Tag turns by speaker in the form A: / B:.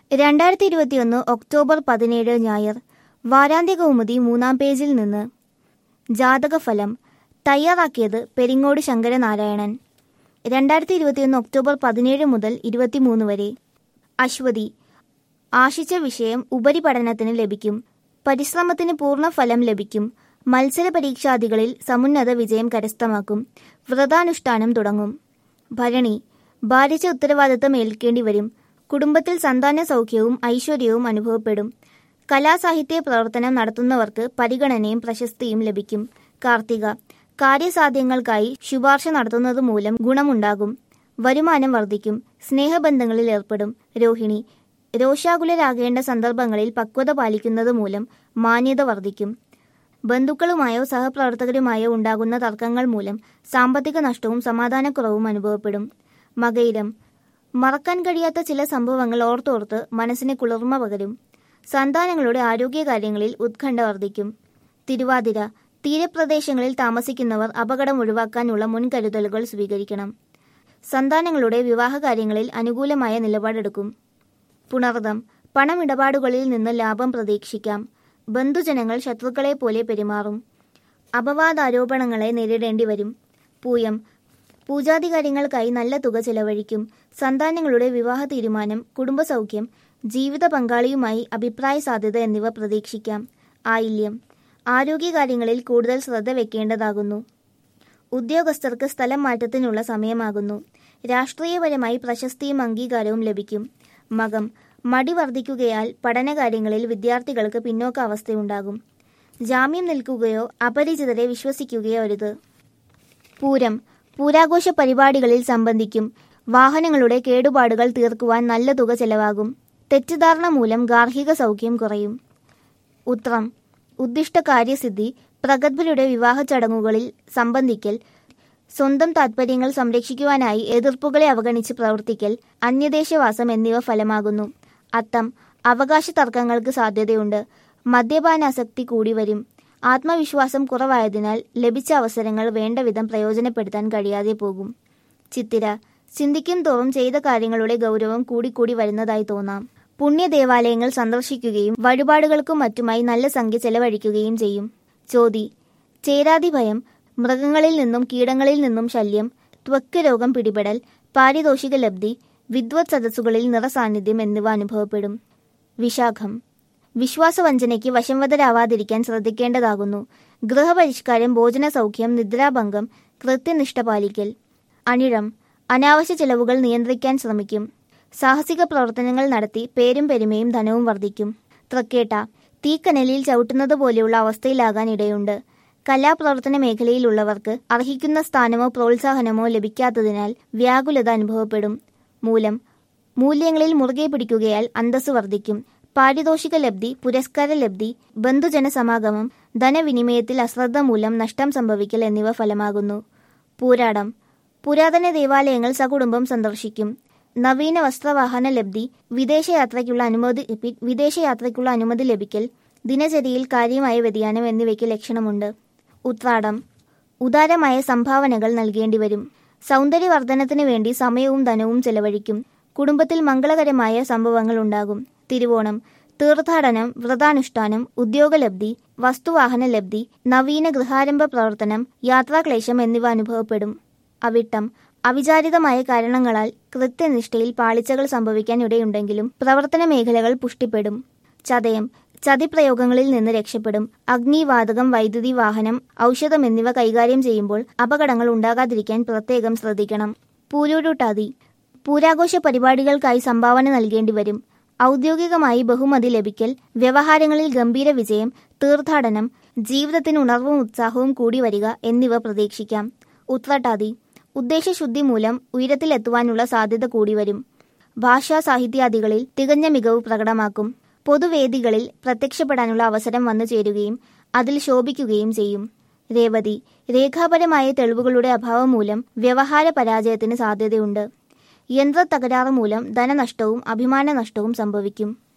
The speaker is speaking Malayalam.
A: രണ്ടായിരത്തി ഇരുപത്തിയൊന്ന് ഒക്ടോബർ പതിനേഴ് ഞായർ വാരാന്ത്യ കൗമുദി മൂന്നാം പേജിൽ നിന്ന് ജാതകഫലം തയ്യാറാക്കിയത് പെരിങ്ങോട് ശങ്കരനാരായണൻ രണ്ടായിരത്തി ഇരുപത്തിയൊന്ന് ഒക്ടോബർ പതിനേഴ് മുതൽ ഇരുപത്തിമൂന്ന് വരെ അശ്വതി ആശിച്ച വിഷയം ഉപരിപഠനത്തിന് ലഭിക്കും പരിശ്രമത്തിന് പൂർണ്ണ ഫലം ലഭിക്കും മത്സര പരീക്ഷാദികളിൽ സമുന്നത വിജയം കരസ്ഥമാക്കും വ്രതാനുഷ്ഠാനം തുടങ്ങും ഭരണി ഭാരിച്ച ഉത്തരവാദിത്തം ഏൽക്കേണ്ടി വരും കുടുംബത്തിൽ സന്താന സൗഖ്യവും ഐശ്വര്യവും അനുഭവപ്പെടും കലാസാഹിത്യ പ്രവർത്തനം നടത്തുന്നവർക്ക് പരിഗണനയും പ്രശസ്തിയും ലഭിക്കും കാർത്തിക കാര്യസാധ്യങ്ങൾക്കായി ശുപാർശ നടത്തുന്നത് മൂലം ഗുണമുണ്ടാകും വരുമാനം വർദ്ധിക്കും സ്നേഹബന്ധങ്ങളിൽ ഏർപ്പെടും രോഹിണി രോഷാകുലരാകേണ്ട സന്ദർഭങ്ങളിൽ പക്വത പാലിക്കുന്നത് മൂലം മാന്യത വർദ്ധിക്കും ബന്ധുക്കളുമായോ സഹപ്രവർത്തകരുമായോ ഉണ്ടാകുന്ന തർക്കങ്ങൾ മൂലം സാമ്പത്തിക നഷ്ടവും സമാധാനക്കുറവും അനുഭവപ്പെടും മകയിരം മറക്കാൻ കഴിയാത്ത ചില സംഭവങ്ങൾ ഓർത്തോർത്ത് മനസ്സിന് കുളിർമ പകരും സന്താനങ്ങളുടെ ആരോഗ്യകാര്യങ്ങളിൽ ഉത്കണ്ഠ വർദ്ധിക്കും തിരുവാതിര തീരപ്രദേശങ്ങളിൽ താമസിക്കുന്നവർ അപകടം ഒഴിവാക്കാനുള്ള മുൻകരുതലുകൾ സ്വീകരിക്കണം സന്താനങ്ങളുടെ വിവാഹകാര്യങ്ങളിൽ അനുകൂലമായ നിലപാടെടുക്കും പുണർദം പണമിടപാടുകളിൽ നിന്ന് ലാഭം പ്രതീക്ഷിക്കാം ബന്ധുജനങ്ങൾ ശത്രുക്കളെ പോലെ പെരുമാറും അപവാദാരോപണങ്ങളെ നേരിടേണ്ടി വരും പൂയം പൂജാതി കാര്യങ്ങൾക്കായി നല്ല തുക ചെലവഴിക്കും സന്താനങ്ങളുടെ വിവാഹ തീരുമാനം കുടുംബസൗഖ്യം ജീവിത പങ്കാളിയുമായി അഭിപ്രായ സാധ്യത എന്നിവ പ്രതീക്ഷിക്കാം ആയില്യം ആരോഗ്യകാര്യങ്ങളിൽ കൂടുതൽ ശ്രദ്ധ വെക്കേണ്ടതാകുന്നു ഉദ്യോഗസ്ഥർക്ക് സ്ഥലം മാറ്റത്തിനുള്ള സമയമാകുന്നു രാഷ്ട്രീയപരമായി പ്രശസ്തിയും അംഗീകാരവും ലഭിക്കും മകം മടി വർദ്ധിക്കുകയാൽ പഠനകാര്യങ്ങളിൽ വിദ്യാർത്ഥികൾക്ക് പിന്നോക്ക അവസ്ഥയുണ്ടാകും ജാമ്യം നിൽക്കുകയോ അപരിചിതരെ വിശ്വസിക്കുകയോ അരുത് പൂരം പൂരാഘോഷ പരിപാടികളിൽ സംബന്ധിക്കും വാഹനങ്ങളുടെ കേടുപാടുകൾ തീർക്കുവാൻ നല്ല തുക ചെലവാകും തെറ്റിദ്ധാരണ മൂലം ഗാർഹിക സൗഖ്യം കുറയും ഉത്രം ഉദ്ദിഷ്ട കാര്യസിദ്ധി പ്രഗത്ഭരുടെ വിവാഹ ചടങ്ങുകളിൽ സംബന്ധിക്കൽ സ്വന്തം താത്പര്യങ്ങൾ സംരക്ഷിക്കുവാനായി എതിർപ്പുകളെ അവഗണിച്ച് പ്രവർത്തിക്കൽ അന്യദേശവാസം എന്നിവ ഫലമാകുന്നു അത്തം അവകാശ തർക്കങ്ങൾക്ക് സാധ്യതയുണ്ട് മദ്യപാനാസക്തി കൂടി വരും ആത്മവിശ്വാസം കുറവായതിനാൽ ലഭിച്ച അവസരങ്ങൾ വേണ്ടവിധം പ്രയോജനപ്പെടുത്താൻ കഴിയാതെ പോകും ചിത്തിര ചിന്തിക്കും തോറും ചെയ്ത കാര്യങ്ങളുടെ ഗൗരവം കൂടിക്കൂടി വരുന്നതായി തോന്നാം പുണ്യ ദേവാലയങ്ങൾ സന്ദർശിക്കുകയും വഴിപാടുകൾക്കും മറ്റുമായി നല്ല സംഖ്യ ചെലവഴിക്കുകയും ചെയ്യും ചോതി ചേരാതി ഭയം മൃഗങ്ങളിൽ നിന്നും കീടങ്ങളിൽ നിന്നും ശല്യം ത്വക്ക് രോഗം പിടിപെടൽ പാരിതോഷിക ലബ്ധി വിദ്വത് സദസ്സുകളിൽ നിറസാന്നിധ്യം എന്നിവ അനുഭവപ്പെടും വിശാഖം വിശ്വാസവഞ്ചനയ്ക്ക് വശംവദരാവാതിരിക്കാൻ ശ്രദ്ധിക്കേണ്ടതാകുന്നു ഗൃഹപരിഷ്കാരം ഭോജന സൗഖ്യം നിദ്രാഭംഗം കൃത്യനിഷ്ഠ പാലിക്കൽ അണിഴം അനാവശ്യ ചെലവുകൾ നിയന്ത്രിക്കാൻ ശ്രമിക്കും സാഹസിക പ്രവർത്തനങ്ങൾ നടത്തി പേരും പെരുമയും ധനവും വർദ്ധിക്കും തൃക്കേട്ട തീക്കനലിൽ ചവിട്ടുന്നത് പോലെയുള്ള അവസ്ഥയിലാകാൻ ഇടയുണ്ട് കലാപ്രവർത്തന മേഖലയിലുള്ളവർക്ക് അർഹിക്കുന്ന സ്ഥാനമോ പ്രോത്സാഹനമോ ലഭിക്കാത്തതിനാൽ വ്യാകുലത അനുഭവപ്പെടും മൂലം മൂല്യങ്ങളിൽ മുറുകെ പിടിക്കുകയാൽ അന്തസ് വർദ്ധിക്കും പാരിതോഷിക ലബ്ധി പുരസ്കാര ലബ്ധി ബന്ധുജന സമാഗമം ധനവിനിമയത്തിൽ അശ്രദ്ധ മൂലം നഷ്ടം സംഭവിക്കൽ എന്നിവ ഫലമാകുന്നു പൂരാടം പുരാതന ദേവാലയങ്ങൾ സകുടുംബം സന്ദർശിക്കും നവീന വസ്ത്രവാഹന ലബ്ധി വിദേശയാത്രയ്ക്കുള്ള അനുമതി വിദേശയാത്രയ്ക്കുള്ള അനുമതി ലഭിക്കൽ ദിനചര്യയിൽ കാര്യമായ വ്യതിയാനം എന്നിവയ്ക്ക് ലക്ഷണമുണ്ട് ഉത്രാടം ഉദാരമായ സംഭാവനകൾ നൽകേണ്ടി വരും സൗന്ദര്യവർദ്ധനത്തിന് വേണ്ടി സമയവും ധനവും ചെലവഴിക്കും കുടുംബത്തിൽ മംഗളകരമായ സംഭവങ്ങൾ ഉണ്ടാകും തിരുവോണം തീർത്ഥാടനം വ്രതാനുഷ്ഠാനം ഉദ്യോഗലബ്ധി വസ്തുവാഹന ലബ്ധി നവീന ഗൃഹാരംഭ പ്രവർത്തനം യാത്രാക്ലേശം എന്നിവ അനുഭവപ്പെടും അവിട്ടം അവിചാരിതമായ കാരണങ്ങളാൽ കൃത്യനിഷ്ഠയിൽ പാളിച്ചകൾ സംഭവിക്കാൻ ഇടയുണ്ടെങ്കിലും പ്രവർത്തന മേഖലകൾ പുഷ്ടിപ്പെടും ചതയം ചതിപ്രയോഗങ്ങളിൽ നിന്ന് രക്ഷപ്പെടും അഗ്നി വാതകം വൈദ്യുതി വാഹനം ഔഷധം എന്നിവ കൈകാര്യം ചെയ്യുമ്പോൾ അപകടങ്ങൾ ഉണ്ടാകാതിരിക്കാൻ പ്രത്യേകം ശ്രദ്ധിക്കണം പൂരൂരുട്ടാതി പൂരാഘോഷ പരിപാടികൾക്കായി സംഭാവന നൽകേണ്ടി വരും ഔദ്യോഗികമായി ബഹുമതി ലഭിക്കൽ വ്യവഹാരങ്ങളിൽ ഗംഭീര വിജയം തീർത്ഥാടനം ജീവിതത്തിന് ഉണർവും ഉത്സാഹവും കൂടി വരിക എന്നിവ പ്രതീക്ഷിക്കാം ഉത്രട്ടാതി ഉദ്ദേശശുദ്ധി മൂലം ഉയരത്തിലെത്തുവാനുള്ള സാധ്യത കൂടി വരും ഭാഷാ സാഹിത്യാദികളിൽ തികഞ്ഞ മികവ് പ്രകടമാക്കും പൊതുവേദികളിൽ പ്രത്യക്ഷപ്പെടാനുള്ള അവസരം വന്നു ചേരുകയും അതിൽ ശോഭിക്കുകയും ചെയ്യും രേവതി രേഖാപരമായ തെളിവുകളുടെ അഭാവം മൂലം വ്യവഹാര പരാജയത്തിന് സാധ്യതയുണ്ട് യന്ത്ര തകരാറ് മൂലം ധനനഷ്ടവും അഭിമാന നഷ്ടവും സംഭവിക്കും